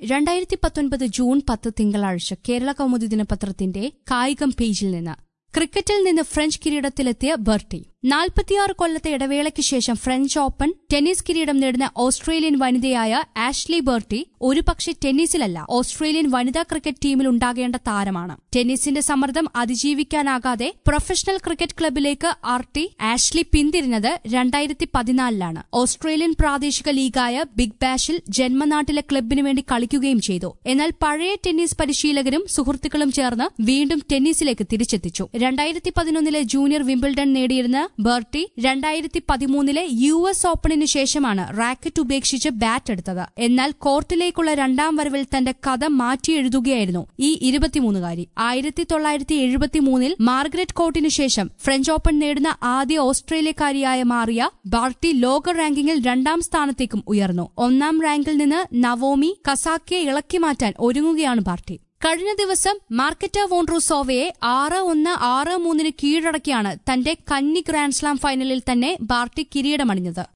രണ്ടായിരത്തി പത്തൊൻപത് ജൂൺ പത്ത് തിങ്കളാഴ്ച കേരള കൗമുദി ദിനപത്രത്തിന്റെ കായികം പേജിൽ നിന്ന് ക്രിക്കറ്റിൽ നിന്ന് ഫ്രഞ്ച് കിരീടത്തിലെത്തിയ ബർട്ടി നാൽപ്പത്തിയാറ് കൊല്ലത്തെ ഇടവേളയ്ക്ക് ശേഷം ഫ്രഞ്ച് ഓപ്പൺ ടെന്നീസ് കിരീടം നേടുന്ന ഓസ്ട്രേലിയൻ വനിതയായ ആഷ്ലി ബർട്ടി ഒരുപക്ഷെ ടെന്നീസിലല്ല ഓസ്ട്രേലിയൻ വനിതാ ക്രിക്കറ്റ് ടീമിൽ ഉണ്ടാകേണ്ട താരമാണ് ടെന്നീസിന്റെ സമ്മർദ്ദം അതിജീവിക്കാനാകാതെ പ്രൊഫഷണൽ ക്രിക്കറ്റ് ക്ലബിലേക്ക് ആർട്ടി ആഷ്ലി പിന്തിരിഞ്ഞത് രണ്ടായിരത്തി പതിനാലിലാണ് ഓസ്ട്രേലിയൻ പ്രാദേശിക ലീഗായ ബിഗ് ബാഷിൽ ജന്മനാട്ടിലെ ക്ലബിനു വേണ്ടി കളിക്കുകയും ചെയ്തു എന്നാൽ പഴയ ടെന്നീസ് പരിശീലകരും സുഹൃത്തുക്കളും ചേർന്ന് വീണ്ടും ടെന്നീസിലേക്ക് തിരിച്ചെത്തിച്ചു രണ്ടായിരത്തി പതിനൊന്നിലെ ജൂനിയർ വിംബിൾഡൺ നേടിയിരുന്ന ബർട്ടി രണ്ടായിരത്തി പതിമൂന്നിലെ യു എസ് ഓപ്പണിന് ശേഷമാണ് റാക്കറ്റ് ഉപേക്ഷിച്ച് ബാറ്റ് എടുത്തത് എന്നാൽ കോർട്ടിലേക്കുള്ള രണ്ടാം വരവിൽ തന്റെ കഥ മാറ്റിയെഴുതുകയായിരുന്നു ഈ ഇരുപത്തിമൂന്നുകാരി ആയിരത്തി തൊള്ളായിരത്തി എഴുപത്തിമൂന്നിൽ മാർഗരറ്റ് കോർട്ടിനു ശേഷം ഫ്രഞ്ച് ഓപ്പൺ നേടുന്ന ആദ്യ ഓസ്ട്രേലിയക്കാരിയായ മാറിയ ബാർട്ടി ലോക റാങ്കിങ്ങിൽ രണ്ടാം സ്ഥാനത്തേക്കും ഉയർന്നു ഒന്നാം റാങ്കിൽ നിന്ന് നവോമി കസാക്കിയെ ഇളക്കി മാറ്റാൻ ഒരുങ്ങുകയാണ് ബാർട്ടി കഴിഞ്ഞ ദിവസം മാർക്കറ്റ വോൺട്രൂസോവയെ ആറ് ഒന്ന് ആറ് മൂന്നിന് കീഴടക്കിയാണ് തന്റെ കന്നി ഗ്രാൻഡ്സ്ലാം ഫൈനലിൽ തന്നെ ബാർട്ടി കിരീടമണിഞ്ഞത്